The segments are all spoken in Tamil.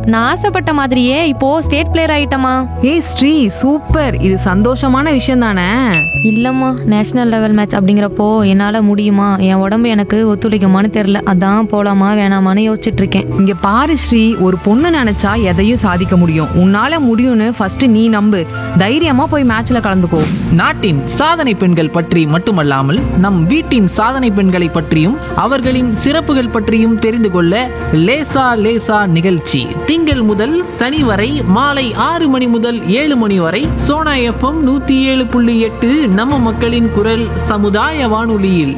நான் ஆசைப்பட்ட மாதிரியே இப்போ ஸ்டேட் பிளேயர் ஆயிட்டமா ஏய் ஸ்ரீ சூப்பர் இது சந்தோஷமான விஷயம் தானே இல்லம்மா நேஷனல் லெவல் மேட்ச் அப்படிங்கிறப்போ என்னால முடியுமா என் உடம்பு எனக்கு ஒத்துழைக்குமான்னு தெரியல அதான் போலாமா வேணாமான்னு யோசிச்சுட்டு இருக்கேன் இங்க பாரு ஸ்ரீ ஒரு பொண்ணு நினைச்சா எதையும் சாதிக்க முடியும் உன்னால முடியும்னு ஃபர்ஸ்ட் நீ நம்பு தைரியமா போய் மேட்ச்ல கலந்துக்கோ நாட்டின் சாதனை பெண்கள் பற்றி மட்டுமல்லாமல் நம் வீட்டின் சாதனை பெண்களை பற்றியும் அவர்களின் சிறப்புகள் பற்றியும் தெரிந்து கொள்ள லேசா லேசா நிகழ்ச்சி திங்கள் முதல் சனி வரை மாலை ஆறு மணி முதல் ஏழு மணி வரை சோனா எஃப்எம் நூத்தி ஏழு புள்ளி எட்டு நம்ம மக்களின் குரல் சமுதாய வானொலியில்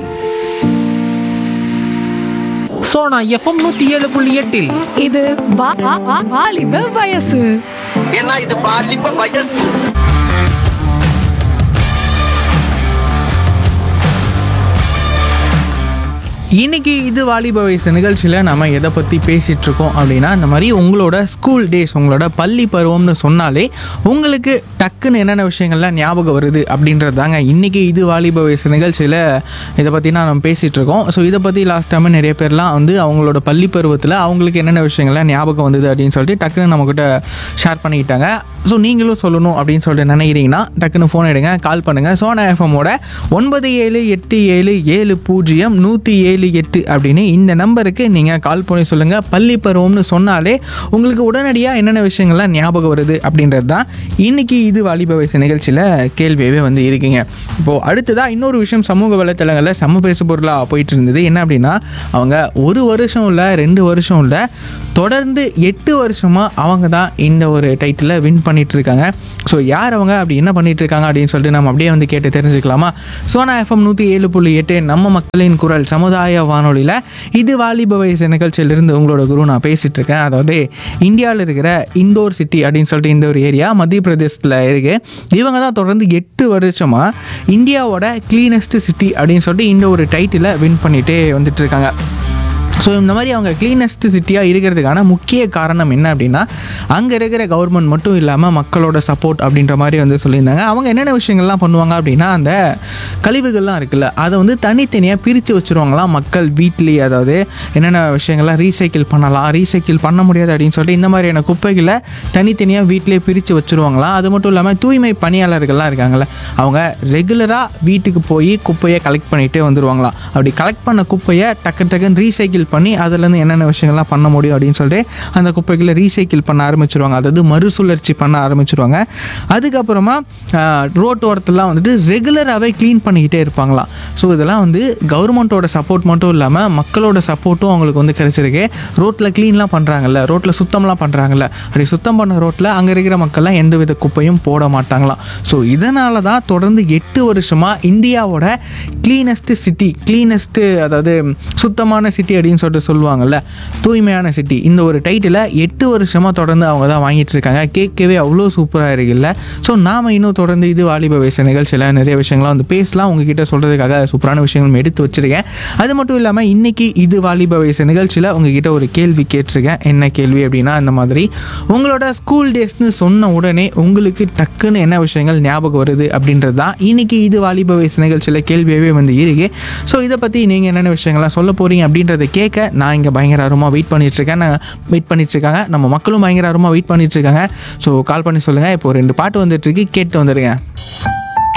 சோனா எஃப்எம் நூத்தி ஏழு புள்ளி எட்டில் இது வா- வா- வா- வாலிப வயசு ஏன்னா இது பாலிப்ப வயசு இன்னைக்கு இது வாலிப வயசு நிகழ்ச்சியில் நம்ம எதை பற்றி பேசிகிட்டு இருக்கோம் அப்படின்னா இந்த மாதிரி உங்களோட ஸ்கூல் டேஸ் உங்களோட பள்ளி பருவம்னு சொன்னாலே உங்களுக்கு டக்குன்னு என்னென்ன விஷயங்கள்லாம் ஞாபகம் வருது அப்படின்றது தாங்க இன்றைக்கி இது வாலிப வயசு நிகழ்ச்சியில் இதை பற்றி நான் நம்ம பேசிகிட்டு இருக்கோம் ஸோ இதை பற்றி லாஸ்ட் டைம் நிறைய பேர்லாம் வந்து அவங்களோட பள்ளி பருவத்தில் அவங்களுக்கு என்னென்ன விஷயங்கள்லாம் ஞாபகம் வந்தது அப்படின்னு சொல்லிட்டு டக்குன்னு நம்மக்கிட்ட ஷேர் பண்ணிக்கிட்டாங்க ஸோ நீங்களும் சொல்லணும் அப்படின்னு சொல்லிட்டு நினைக்கிறீங்கன்னா டக்குன்னு ஃபோன் எடுங்க கால் பண்ணுங்கள் சோனா எஃப்எம்மோட ஒன்பது ஏழு எட்டு ஏழு ஏழு பூஜ்ஜியம் நூற்றி ஏழு எட்டு அப்படின்னு இந்த நம்பருக்கு நீங்கள் கால் பண்ணி சொல்லுங்கள் பள்ளி பருவம்னு சொன்னாலே உங்களுக்கு உடனடியாக என்னென்ன விஷயங்கள்லாம் ஞாபகம் வருது அப்படின்றது தான் இன்றைக்கி இது வாலிப வயசு நிகழ்ச்சியில் கேள்வியவே வந்து இருக்குங்க இப்போது அடுத்ததாக இன்னொரு விஷயம் சமூக வலைத்தளங்களில் செம்ம பேசு பொருளாக போயிட்டு இருந்தது என்ன அப்படின்னா அவங்க ஒரு வருஷம் இல்லை ரெண்டு வருஷம் இல்லை தொடர்ந்து எட்டு வருஷமாக அவங்க தான் இந்த ஒரு டைட்டிலை வின் பண்ணிட்டு இருக்காங்க ஸோ யார் அவங்க அப்படி என்ன பண்ணிட்டு இருக்காங்க அப்படின்னு சொல்லிட்டு நம்ம அப்படியே வந்து கேட்டு தெரிஞ்சுக்கலாமா சோனா எஃப்எம் நூற்றி ஏழு புள்ளி எட்டு நம்ம மக்களின் குரல் சமுதாய வானொலியில் இது வாலிப வயசு நிகழ்ச்சியிலிருந்து உங்களோட குரு நான் பேசிட்டு இருக்கேன் அதாவது இந்தியாவில் இருக்கிற இந்தோர் சிட்டி அப்படின்னு சொல்லிட்டு இந்த ஒரு ஏரியா மத்திய பிரதேசத்தில் இருக்கு இவங்க தான் தொடர்ந்து எட்டு வருஷமாக இந்தியாவோட கிளீனஸ்ட் சிட்டி அப்படின்னு சொல்லிட்டு இந்த ஒரு டைட்டிலை வின் பண்ணிட்டே வந்துட்டு இருக்காங்க ஸோ இந்த மாதிரி அவங்க கிளீனஸ்ட் சிட்டியாக இருக்கிறதுக்கான முக்கிய காரணம் என்ன அப்படின்னா அங்கே இருக்கிற கவர்மெண்ட் மட்டும் இல்லாமல் மக்களோட சப்போர்ட் அப்படின்ற மாதிரி வந்து சொல்லியிருந்தாங்க அவங்க என்னென்ன விஷயங்கள்லாம் பண்ணுவாங்க அப்படின்னா அந்த கழிவுகள்லாம் இருக்குல்ல அதை வந்து தனித்தனியாக பிரித்து வச்சுருவாங்களாம் மக்கள் வீட்லேயே அதாவது என்னென்ன விஷயங்கள்லாம் ரீசைக்கிள் பண்ணலாம் ரீசைக்கிள் பண்ண முடியாது அப்படின்னு சொல்லிட்டு இந்த மாதிரியான குப்பைகளை தனித்தனியாக வீட்டிலேயே பிரித்து வச்சுருவாங்களாம் அது மட்டும் இல்லாமல் தூய்மை பணியாளர்கள்லாம் இருக்காங்கல்ல அவங்க ரெகுலராக வீட்டுக்கு போய் குப்பையை கலெக்ட் பண்ணிகிட்டே வந்துருவாங்களாம் அப்படி கலெக்ட் பண்ண குப்பையை டக்கு டக்குன்னு ரீசைக்கிள் பண்ணி அதுலேருந்து என்னென்ன விஷயங்கள்லாம் பண்ண முடியும் அப்படின்னு சொல்லிட்டு அந்த குப்பைகளை ரீசைக்கிள் பண்ண ஆரம்பிச்சிருவாங்க அதாவது மறுசுழற்சி பண்ண ஆரம்பிச்சிருவாங்க அதுக்கப்புறமா ரோட் ஓரத்துலாம் வந்துட்டு ரெகுலராகவே க்ளீன் பண்ணிக்கிட்டே இருப்பாங்களாம் ஸோ இதெல்லாம் வந்து கவர்மெண்ட்டோட சப்போர்ட் மட்டும் இல்லாமல் மக்களோட சப்போர்ட்டும் அவங்களுக்கு வந்து கிடைச்சிருக்கு ரோட்டில் க்ளீன்லாம் பண்ணுறாங்கல்ல ரோட்டில் சுத்தம்லாம் பண்ணுறாங்கல்ல அப்படி சுத்தம் பண்ண ரோட்டில் அங்கே இருக்கிற மக்கள்லாம் எந்த வித குப்பையும் போட மாட்டாங்களாம் ஸோ இதனால தான் தொடர்ந்து எட்டு வருஷமாக இந்தியாவோட க்ளீனஸ்ட் சிட்டி க்ளீனஸ்ட்டு அதாவது சுத்தமான சிட்டி அப்படின்னு சொல்லிட்டு சொல்லுவாங்கல்ல தூய்மையான சிட்டி இந்த ஒரு டைட்டிலை எட்டு வருஷமாக தொடர்ந்து அவங்க தான் வாங்கிட்டு இருக்காங்க கேட்கவே அவ்வளோ சூப்பராக இருக்குல்ல ஸோ நாம் இன்னும் தொடர்ந்து இது வாலிப வயசு நிகழ்ச்சியில் நிறைய விஷயங்கள்லாம் வந்து பேசலாம் உங்ககிட்ட சொல்கிறதுக்காக சூப்பரான விஷயங்களும் எடுத்து வச்சிருக்கேன் அது மட்டும் இல்லாமல் இன்னைக்கு இது வாலிப வயசு நிகழ்ச்சியில் உங்ககிட்ட ஒரு கேள்வி கேட்டிருக்கேன் என்ன கேள்வி அப்படின்னா இந்த மாதிரி உங்களோட ஸ்கூல் டேஸ்னு சொன்ன உடனே உங்களுக்கு டக்குன்னு என்ன விஷயங்கள் ஞாபகம் வருது அப்படின்றது தான் இன்னைக்கு இது வாலிப வயசு நிகழ்ச்சியில் கேள்வியாகவே வந்து இருக்கு ஸோ இதை பற்றி நீங்கள் என்னென்ன விஷயங்கள்லாம் சொல்ல போகிறீங்க அப்படின்றத கேட்க நான் இங்கே பயங்கர ஆர்வமாக வெயிட் பண்ணிட்டு இருக்கேன் நான் வெயிட் பண்ணிட்டு இருக்காங்க நம்ம மக்களும் பயங்கர ஆர்வமாக வெயிட் பண்ணிட்டு இருக்காங்க ஸோ கால் பண்ணி சொல்லுங்கள் இப்போ ரெண்டு பாட்டு வந்துட்டு இருக்கு கேட்டு வந்துடுங்க